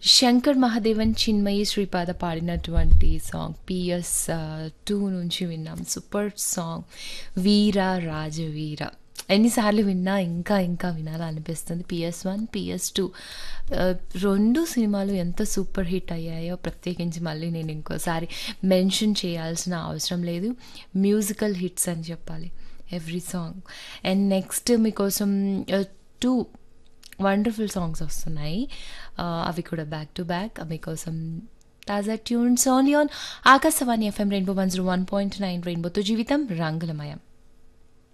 శంకర్ మహాదేవన్ చిన్మయి శ్రీపాద పాడినటువంటి song PS two నుంచి విన్నాం సూపర్ సాంగ్ వీర రాజవీర ఎన్నిసార్లు విన్నా ఇంకా ఇంకా వినాలనిపిస్తుంది పిఎస్ వన్ పిఎస్ టూ రెండు సినిమాలు ఎంత సూపర్ హిట్ అయ్యాయో ప్రత్యేకించి మళ్ళీ నేను ఇంకోసారి మెన్షన్ చేయాల్సిన అవసరం లేదు మ్యూజికల్ హిట్స్ అని చెప్పాలి ఎవ్రీ సాంగ్ అండ్ నెక్స్ట్ మీకోసం టూ వండర్ఫుల్ సాంగ్స్ వస్తున్నాయి అవి కూడా బ్యాక్ టు బ్యాక్ మీకోసం తాజా tunes only on Akashvani FM rainbow one zero one point nine రెయిన్బోతో జీవితం రంగులమయం